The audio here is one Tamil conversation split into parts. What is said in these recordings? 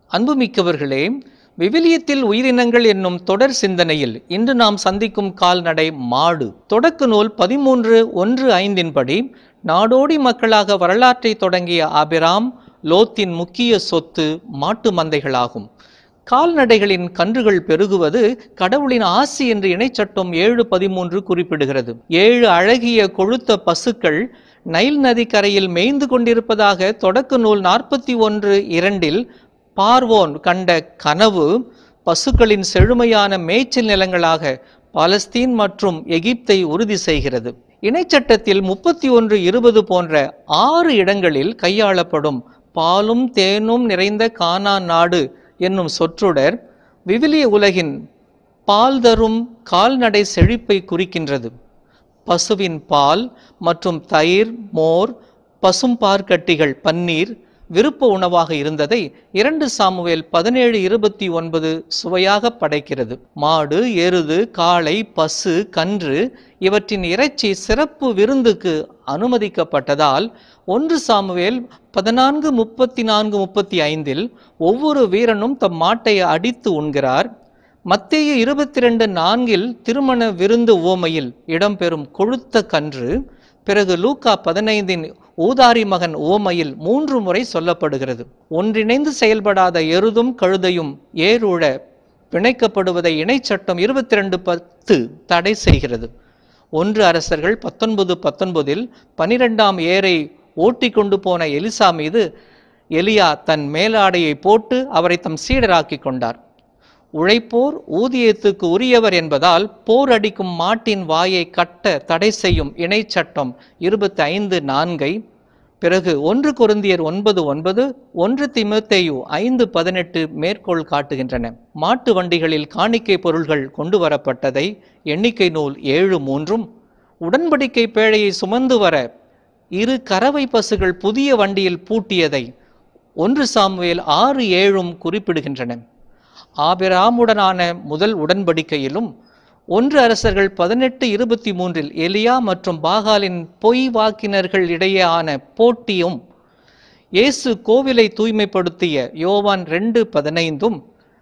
அன்புமிக்கவர்களே விவிலியத்தில் உயிரினங்கள் என்னும் தொடர் சிந்தனையில் இன்று நாம் சந்திக்கும் கால்நடை மாடு தொடக்க நூல் பதிமூன்று ஒன்று ஐந்தின்படி நாடோடி மக்களாக வரலாற்றை தொடங்கிய ஆபிராம் லோத்தின் முக்கிய சொத்து மாட்டு மந்தைகளாகும் கால்நடைகளின் கன்றுகள் பெருகுவது கடவுளின் ஆசி என்று இணைச்சட்டம் ஏழு பதிமூன்று குறிப்பிடுகிறது ஏழு அழகிய கொழுத்த பசுக்கள் நைல் நதிக்கரையில் மேய்ந்து கொண்டிருப்பதாக தொடக்க நூல் நாற்பத்தி ஒன்று இரண்டில் பார்வோன் கண்ட கனவு பசுக்களின் செழுமையான மேய்ச்சல் நிலங்களாக பாலஸ்தீன் மற்றும் எகிப்தை உறுதி செய்கிறது இணைச்சட்டத்தில் முப்பத்தி ஒன்று இருபது போன்ற ஆறு இடங்களில் கையாளப்படும் பாலும் தேனும் நிறைந்த கானான் நாடு என்னும் சொற்றொடர் விவிலிய உலகின் பால் தரும் கால்நடை செழிப்பை குறிக்கின்றது பசுவின் பால் மற்றும் தயிர் மோர் பசும்பாற்கட்டிகள் பன்னீர் விருப்ப உணவாக இருந்ததை இரண்டு சாமுவேல் பதினேழு இருபத்தி ஒன்பது சுவையாக படைக்கிறது மாடு எருது காளை பசு கன்று இவற்றின் இறைச்சி சிறப்பு விருந்துக்கு அனுமதிக்கப்பட்டதால் ஒன்று சாமுவேல் பதினான்கு முப்பத்தி நான்கு முப்பத்தி ஐந்தில் ஒவ்வொரு வீரனும் தம் மாட்டை அடித்து உண்கிறார் மத்தேயு இருபத்தி ரெண்டு நான்கில் திருமண விருந்து ஓமையில் இடம்பெறும் கொழுத்த கன்று பிறகு லூக்கா பதினைந்தின் ஊதாரி மகன் ஓமையில் மூன்று முறை சொல்லப்படுகிறது ஒன்றிணைந்து செயல்படாத எருதும் கழுதையும் ஏறுழ பிணைக்கப்படுவதை இணைச்சட்டம் இருபத்தி ரெண்டு பத்து தடை செய்கிறது ஒன்று அரசர்கள் பத்தொன்பது பத்தொன்பதில் பனிரெண்டாம் ஏரை ஓட்டி கொண்டு போன எலிசா மீது எலியா தன் மேலாடையை போட்டு அவரை தம் சீடராக்கி கொண்டார் உழைப்போர் ஊதியத்துக்கு உரியவர் என்பதால் போர் அடிக்கும் மாட்டின் வாயை கட்ட தடை செய்யும் இணைச்சட்டம் இருபத்தி ஐந்து நான்கை பிறகு ஒன்று கொருந்தியர் ஒன்பது ஒன்பது ஒன்று திமுத்தேயு ஐந்து பதினெட்டு மேற்கோள் காட்டுகின்றன மாட்டு வண்டிகளில் காணிக்கை பொருள்கள் கொண்டு வரப்பட்டதை எண்ணிக்கை நூல் ஏழு மூன்றும் உடன்படிக்கை பேழையை சுமந்து வர இரு கறவை பசுகள் புதிய வண்டியில் பூட்டியதை ஒன்று சாமுவேல் ஆறு ஏழும் குறிப்பிடுகின்றன ஆபிராமுடனான முதல் உடன்படிக்கையிலும் ஒன்று அரசர்கள் பதினெட்டு இருபத்தி மூன்றில் எலியா மற்றும் பாகாலின் பொய் வாக்கினர்கள் இடையேயான போட்டியும் இயேசு கோவிலை தூய்மைப்படுத்திய யோவான் ரெண்டு பதினைந்தும்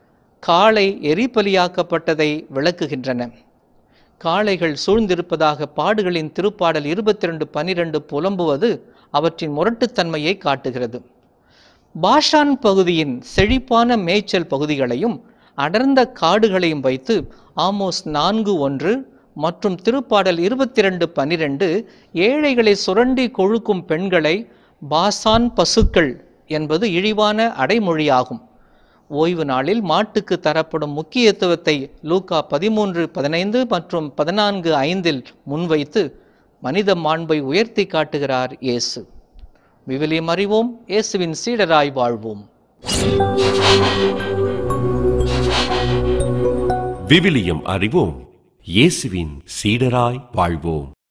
காளை எரிபலியாக்கப்பட்டதை விளக்குகின்றன காளைகள் சூழ்ந்திருப்பதாக பாடுகளின் திருப்பாடல் இருபத்தி ரெண்டு பனிரெண்டு புலம்புவது அவற்றின் முரட்டுத்தன்மையை காட்டுகிறது பாஷான் பகுதியின் செழிப்பான மேய்ச்சல் பகுதிகளையும் அடர்ந்த காடுகளையும் வைத்து ஆமோஸ் நான்கு ஒன்று மற்றும் திருப்பாடல் இருபத்தி ரெண்டு பனிரெண்டு ஏழைகளை சுரண்டி கொழுக்கும் பெண்களை பாசான் பசுக்கள் என்பது இழிவான அடைமொழியாகும் ஓய்வு நாளில் மாட்டுக்கு தரப்படும் முக்கியத்துவத்தை லூக்கா பதிமூன்று பதினைந்து மற்றும் பதினான்கு ஐந்தில் முன்வைத்து மனித மாண்பை உயர்த்தி காட்டுகிறார் இயேசு விவிலியம் அறிவோம் இயேசுவின் சீடராய் வாழ்வோம் விவிலியம் அறிவோம் இயேசுவின் சீடராய் வாழ்வோம்